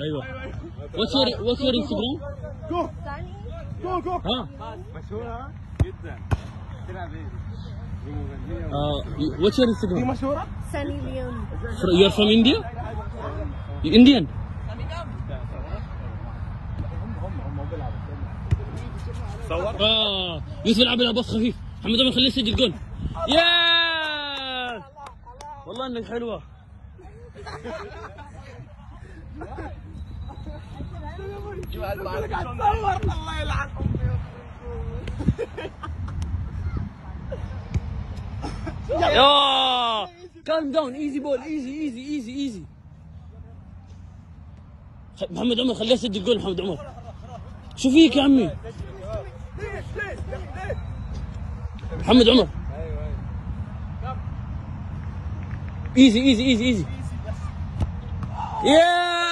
ايوه واتس يور واتس يور انستغرام جو جو جو ها مشهورة جدا تلعب ايه؟ دي مغنية واتس يور دي انستغرام مشهورة Sunny Leon. يو ار فروم انديا انديان صور اه يوسف العب لها باص خفيف محمد عمر خليه يسجل جول يا والله انك حلوه صور الله يلعن يا كالم داون ايزي بول ايزي ايزي ايزي ايزي محمد عمر خليه يسجل جول محمد عمر شو فيك يا عمي محمد عمر ايزي ايزي ايزي ايزي يا